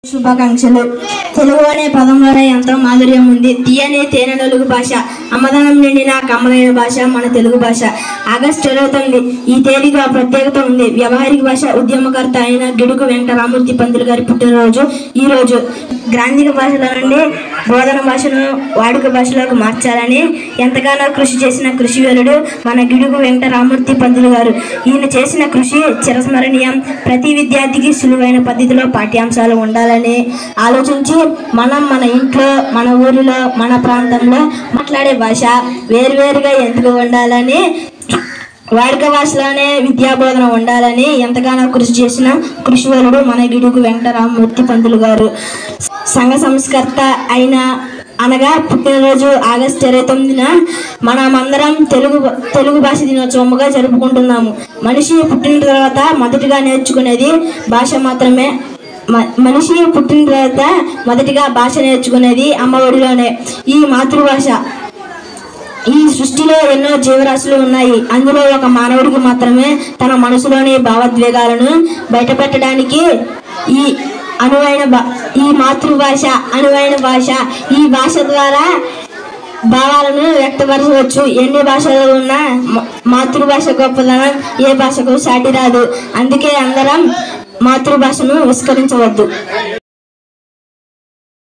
శుభాకాంక్షలు తెలుగు అనే పదంలోనే ఎంతో మాధుర్యం ఉంది తీయని తేనె నలుగు భాష అమ్మదనం నిండిన కమ్మలైన భాష మన తెలుగు భాష ఆగస్టు ఇరవై తొమ్మిది ఈ తేదీగా ప్రత్యేకత ఉంది వ్యవహారిక భాష ఉద్యమకర్త అయిన గిడుగు వెంకట రామూర్తి పంతులు గారి పుట్టినరోజు ఈ రోజు గ్రాంధిక భాషలో నుండి బోధన భాషను వాడుక భాషలోకి మార్చాలని ఎంతగానో కృషి చేసిన కృషివీరుడు మన గిడుగు వెంకట రామూర్తి పంతులు గారు ఈయన చేసిన కృషి చిరస్మరణీయం ప్రతి విద్యార్థికి సులువైన పద్ధతిలో పాఠ్యాంశాలు ఉండాలని ఆలోచించి మనం మన ఇంట్లో మన ఊరిలో మన ప్రాంతంలో మాట్లాడే భాష వేరువేరుగా ఎందుకు ఉండాలని వాడుక భాషలోనే విద్యాబోధన ఉండాలని ఎంతగానో కృషి చేసిన కృషివరుడు మన గిడుగు వెంకటరామమూర్తి పంతులు గారు సంఘ సంస్కర్త అయిన అనగా పుట్టినరోజు ఆగస్టు ఇరవై తొమ్మిదిన మనమందరం తెలుగు తెలుగు భాష దినోత్సవముగా జరుపుకుంటున్నాము మనిషి పుట్టిన తర్వాత మొదటిగా నేర్చుకునేది భాష మాత్రమే మ- మనిషి పుట్టిన తర్వాత మొదటిగా భాష నేర్చుకునేది అమ్మ ఒడిలోనే ఈ మాతృభాష ఈ సృష్టిలో ఎన్నో జీవరాశులు ఉన్నాయి అందులో ఒక మానవుడికి మాత్రమే తన మనసులోని భావోద్వేగాలను బయటపెట్టడానికి ఈ అనువైన భా ఈ మాతృభాష అనువైన భాష ఈ భాష ద్వారా భావాలను వ్యక్తపరచవచ్చు ఎన్ని భాషలు ఉన్నా మా- మాతృభాష గొప్పదనం ఏ భాషకు సాటి రాదు అందుకే అందరం మాతృభాషను విస్మరించవద్దు